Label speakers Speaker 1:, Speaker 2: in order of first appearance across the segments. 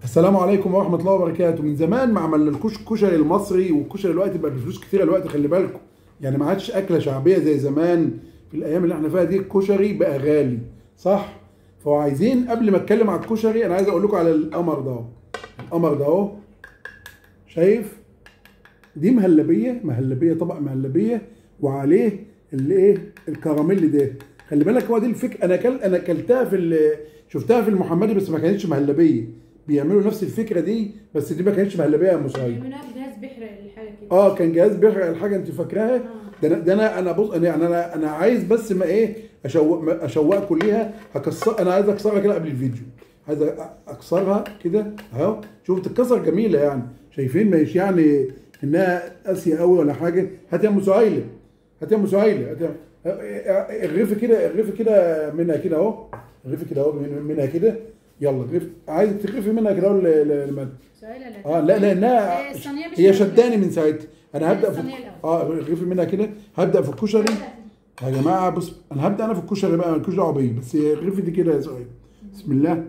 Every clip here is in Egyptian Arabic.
Speaker 1: السلام عليكم ورحمة الله وبركاته من زمان ما عملنالكوش الكشري المصري والكشري دلوقتي بقى بفلوس كتيرة دلوقتي خلي بالكم يعني ما عادش أكلة شعبية زي زمان في الأيام اللي احنا فيها دي الكشري بقى غالي صح؟ فعايزين قبل ما اتكلم على الكشري انا عايز اقول لكم على القمر ده اهو القمر ده اهو شايف دي مهلبيه مهلبيه طبق مهلبيه وعليه اللي ايه الكراميل ده خلي بالك هو دي الفكره انا كل انا اكلتها في ال- شفتها في المحمدي بس ما كانتش مهلبيه بيعملوا نفس الفكره دي بس دي ما كانتش مهلبيه يا مصايب
Speaker 2: منها جهاز بيحرق الحاجه كده
Speaker 1: اه كان جهاز بيحرق الحاجه انت فاكراها
Speaker 2: آه.
Speaker 1: ده انا ده انا انا بص انا يعني انا انا عايز بس ما ايه اشوق ما اشوقكم ليها هكسر انا عايز اكسرها كده قبل الفيديو عايز أ- اكسرها كده اهو شوف تتكسر جميله يعني شايفين مش يعني انها قاسيه قوي ولا حاجه هات يا ام سهيله هات يا ام سهيله هات يا- الرغيف كده الرغيف كده منها كده اهو الرغيف كده اهو من- منها كده يلا الرغيف عايز تغرفي منها كده اهو ل- ل- لمن-
Speaker 2: سؤال لا
Speaker 1: اه لا لانها
Speaker 2: إيه، الصينية مش
Speaker 1: هي
Speaker 2: موجودة.
Speaker 1: شداني من ساعتها انا هبدا في
Speaker 2: الصينية الأول.
Speaker 1: اه الرغيف منها كده هبدا في الكشري يا جماعه بص انا هبدا انا في الكشري بقى مالكوش دعوه بيا بس الرغيف دي كده يا سؤال بسم الله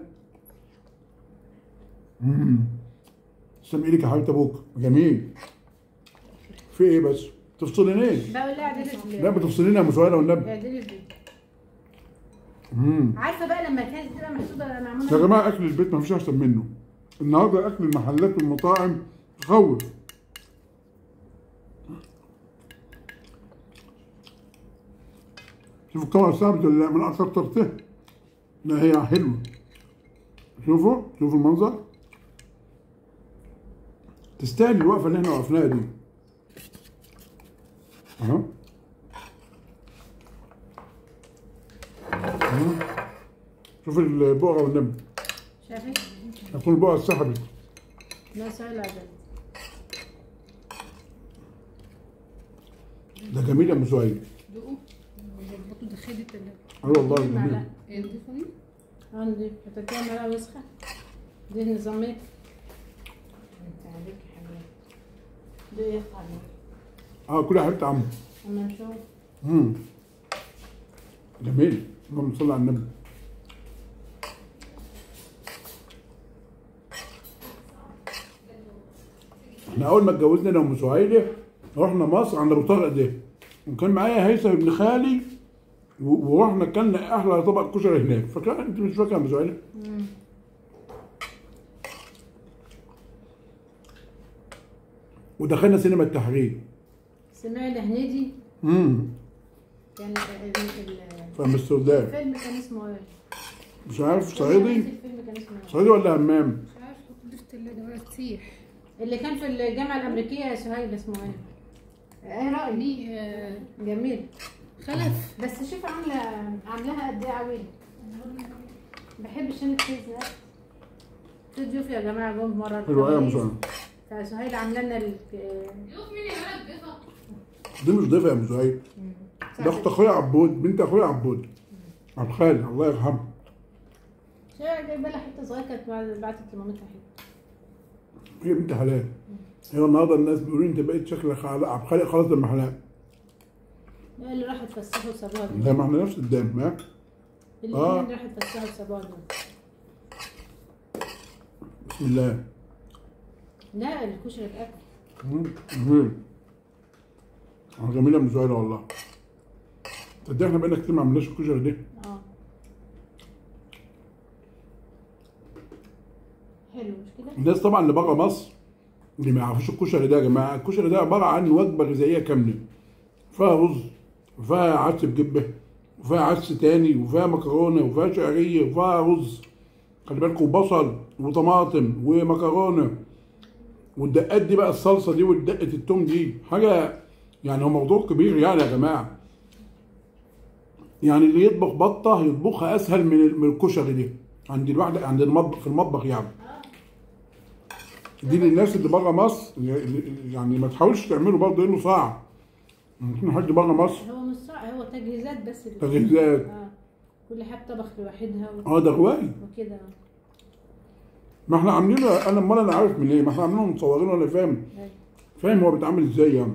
Speaker 1: امم تسلم ايدك يا حبيبه ابوك جميل في ايه بس تفصلينيش
Speaker 2: بقول لها اعدلي
Speaker 1: لا بتفصليني يا مسويله والنبي
Speaker 2: اعدلي الفيديو
Speaker 1: امم
Speaker 2: عارفه بقى لما كانت تبقى محسوبه
Speaker 1: يا
Speaker 2: معموله
Speaker 1: جماعه اكل البيت ما فيش احسن منه النهارده اكل المحلات والمطاعم يخوف شوفوا الكاميرا ثابته ولا لا؟ من اكثر ترتيه لا هي حلوه شوفوا شوفوا المنظر تستاهل الوقفه اللي احنا وقفناها دي اهو أهو. شوف البقره والنبي
Speaker 2: شايفه
Speaker 1: هتكون البقره اتسحبت
Speaker 2: لا سؤال اعدلي
Speaker 1: ده جميل يا ام سهيل
Speaker 3: دوقوا ظبطوا دخلي التلاجة
Speaker 1: اه والله جميل
Speaker 2: معلقه
Speaker 3: ايه نضيفة دي؟
Speaker 2: عندي هتديها معلقه وسخه دي نظامك انت عليك يا حبيبي دي ايه طعمه
Speaker 1: اه كل حبيبه عم
Speaker 2: اما نشوف
Speaker 1: امم جميل اللهم صل على النبي احنا اول ما اتجوزنا انا وام سهيله رحنا مصر عند ابو طارق ده وكان معايا هيثم ابن خالي و- ورحنا اكلنا احلى طبق كشري هناك فاكر انت مش فاكر يا ام سهيله؟ ودخلنا سينما التحرير
Speaker 2: سمعنا هنيدي
Speaker 1: امم
Speaker 2: كان ال- ال-
Speaker 1: في امستردام
Speaker 2: الفيلم كان اسمه ايه؟
Speaker 1: مش عارف صعيدي
Speaker 2: الفيلم كان اسمه ايه؟
Speaker 1: صعيدي ولا همام
Speaker 3: مش عارفة حط دي في التلاجة ولا تسيح
Speaker 2: اللي كان في الجامعه الامريكيه يا سهيل اسمه ايه؟ ايه رايك؟
Speaker 3: دي آه،
Speaker 2: جميل
Speaker 3: خلف
Speaker 2: بس شوف عامله عاملاها قد ايه عويل بحب الشن التشيز ده في ضيوف يا جماعه جم مره
Speaker 1: حلوه ايه يا
Speaker 2: الخميس.
Speaker 1: مسهيل
Speaker 2: فسهيل عامله لنا ال-
Speaker 1: دي مش ضيفه يا مسهيل ده اخت اخويا عبود بنت اخويا عبود عبد الخالق الله يرحمه
Speaker 2: شايفه جايبه لها حته صغيره كانت بعد- بعتت لمامتها حته
Speaker 1: هي بنت حلال هي النهارده الناس بيقولوا لي انت بقيت شكلك على عبد الخالق خلاص دم حلال
Speaker 2: هي اللي راحت تفسحوا وسابوها دول
Speaker 1: زي ما احنا نفس الدم ها
Speaker 2: اللي
Speaker 1: آه.
Speaker 2: آه. راحت تفسحوا وسابوها دول
Speaker 1: بسم الله
Speaker 2: لا الكشري الاكل
Speaker 1: مم، جميل آه، جميله يا مسهيل والله تصدق احنا بقينا كتير ما عملناش الكشري دي
Speaker 2: اه حلو مش كده؟
Speaker 1: الناس طبعا اللي بره مصر اللي ما يعرفوش الكشري ده يا جماعه الكشري ده عباره عن وجبه غذائيه كامله فيها رز وفيها عدس بجبه وفيها عدس تاني وفيها مكرونه وفيها شعريه وفيها رز خلي بالكم وبصل وطماطم ومكرونه والدقات دي بقى الصلصه دي والدقه التوم دي حاجه يعني هو موضوع كبير يعني يا جماعه يعني اللي يطبخ بطه يطبخها اسهل من من الكشري دي عند الواحد عند المطبخ في المطبخ يعني دي للناس اللي بره مصر يعني ما تحاولش تعمله برضه لانه صعب ممكن حد بره مصر
Speaker 2: هو مش صعب هو تجهيزات بس اللي-
Speaker 1: تجهيزات
Speaker 2: اه كل حاجه طبخ لوحدها و-
Speaker 1: اه ده هواي
Speaker 2: وكده
Speaker 1: ما احنا عاملينه انا امال انا عارف من ايه ما احنا عاملينه مصورين وانا فاهم
Speaker 2: أيوة.
Speaker 1: فاهم هو بيتعامل ازاي يعني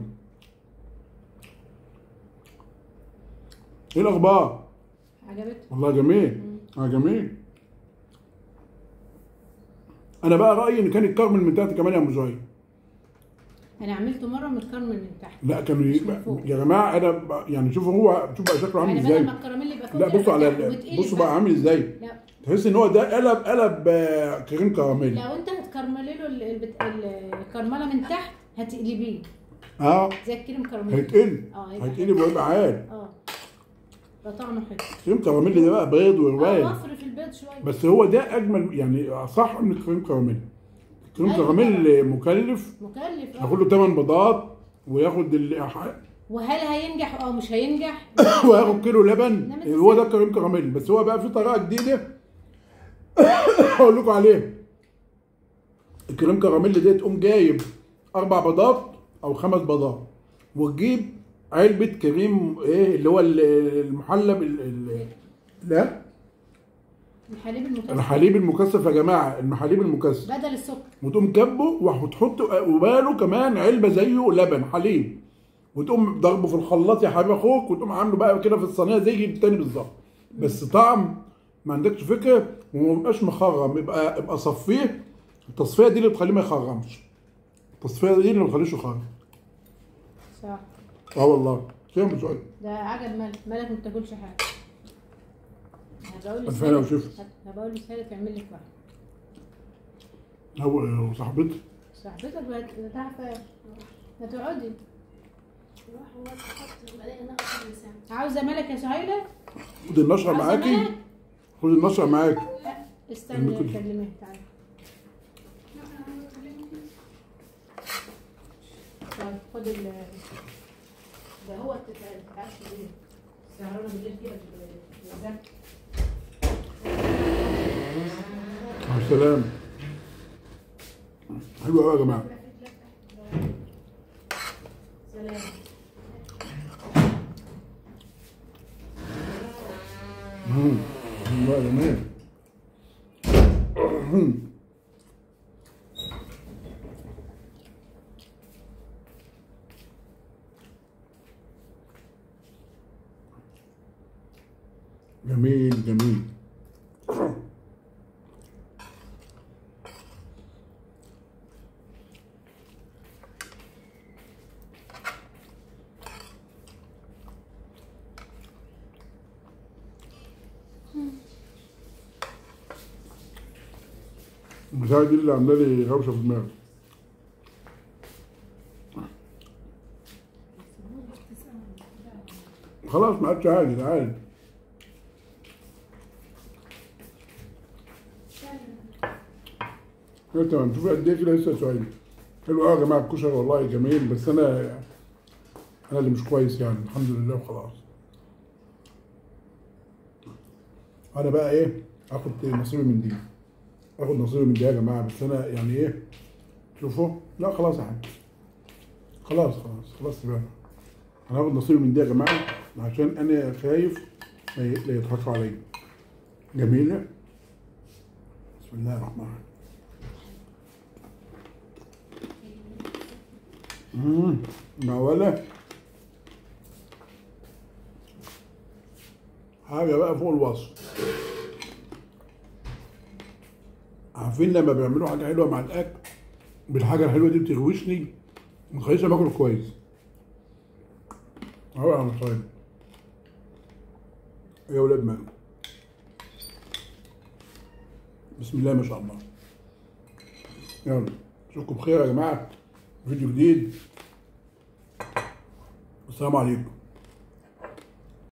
Speaker 1: ايه الاخبار
Speaker 2: عجبتك؟
Speaker 1: والله جميل اه جميل انا بقى رايي ان كان يتكرمل من تحت كمان يا ام زهير
Speaker 2: انا عملته مره متكرمل من تحت
Speaker 1: لا كانوا ي...
Speaker 2: مش من فوق.
Speaker 1: يا جماعه انا ب- يعني شوفوا هو شوف بقى شكله عامل
Speaker 2: يعني
Speaker 1: ازاي
Speaker 2: بدل ما الكراميل يبقى فوق
Speaker 1: لا
Speaker 2: يبقى
Speaker 1: بصوا على
Speaker 2: تحت
Speaker 1: ال-
Speaker 2: وتقلب
Speaker 1: بصوا بقى عامل ازاي
Speaker 2: لا
Speaker 1: تحس ان هو ده قلب قلب آه، كريم كراميل
Speaker 2: لو انت هتكرملي له ال- البت- الكرمله من تحت هتقلبيه
Speaker 1: اه
Speaker 2: زي الكريم كراميل
Speaker 1: هيتقلب
Speaker 2: اه يبقى
Speaker 1: هيتقلب ويبقى عال
Speaker 2: اه ده طعمه حلو
Speaker 1: كريم كراميل ده بقى بيض
Speaker 2: اه
Speaker 1: وروان
Speaker 2: وفر في البيض شويه
Speaker 1: بس هو ده اجمل يعني اصح من الكريم كراميل الكريم
Speaker 2: أيوة
Speaker 1: كراميل مكلف
Speaker 2: مكلف اه
Speaker 1: ياخد له 8 بيضات وياخد ال...
Speaker 2: وهل هينجح اه مش هينجح
Speaker 1: وياخد كيلو لبن
Speaker 2: إنما
Speaker 1: هو ده الكريم كراميل بس هو بقى في طريقه جديده هقول لكم عليها الكريم كراميل ده تقوم جايب اربع بيضات او خمس بيضات وتجيب علبه كريم ايه اللي هو ال- المحلب ال... ال... لا
Speaker 2: الحليب المكثف
Speaker 1: الحليب المكثف يا جماعه المحاليب المكثف
Speaker 2: بدل السكر
Speaker 1: وتقوم كبه وتحط وباله كمان علبه زيه لبن حليب وتقوم ضربه في الخلاط يا حبيب اخوك وتقوم عامله بقى كده في الصينيه زي التاني بالظبط بس طعم ما عندكش فكره وما يبقاش مخرم يبقى يبقى صفيه التصفيه دي اللي بتخليه ما يخرمش التصفيه دي اللي ما بتخليش يخرم
Speaker 2: صح
Speaker 1: اه والله فاهم بسؤال
Speaker 2: ده عجب مالك مالك ما بتاكلش حاجه هبقول
Speaker 1: ألف هنا
Speaker 2: لسالة
Speaker 1: وشفا.
Speaker 2: هبقول لسالة تعمل لك واحده
Speaker 1: هو صاحبتي
Speaker 2: صاحبتك بقت تعرف ما تقعدي
Speaker 3: روح هو تحط بعدين انا اخد لسان
Speaker 2: عاوزه مالك يا سهيله
Speaker 1: خد النشره
Speaker 2: عاوزة
Speaker 1: معاكي
Speaker 2: مالك؟
Speaker 1: خد النشره معاكي
Speaker 2: استني
Speaker 1: ممكن.
Speaker 2: اكلمه تعالى طيب خد ال ده هو التتعش بالليل سهرانه بالليل كده بالزبط.
Speaker 1: مع السلامه حلو قوي يا جماعه
Speaker 2: سلام
Speaker 1: مم. لا جميل مم. جميل جميل البتاعة دي اللي عاملة لي روشة في دماغي خلاص ما عادش عادي ده عادي كده تمام شوفوا قد ايه كده لسه سؤال حلو قوي يا جماعه الكشري والله جميل بس انا انا اللي مش كويس يعني الحمد لله وخلاص انا بقى ايه اخد نصيبي من دي اخد نصيبي من دي يا جماعه بس انا يعني ايه شوفوا لا خلاص يا حاج خلاص خلاص خلاص بقى انا هاخد نصيبي من دي يا جماعه عشان انا خايف لا ي- لا يضحكوا عليا جميله بسم الله الرحمن الرحيم امم معوله حاجه بقى فوق الوصف عارفين لما بيعملوا حاجه حلوه مع الاكل بالحاجه الحلوه دي بتغوشني ما تخليش باكل كويس اهو يا عم طيب يا ولاد مالكم بسم الله ما شاء الله يلا اشوفكم بخير يا جماعه فيديو جديد السلام عليكم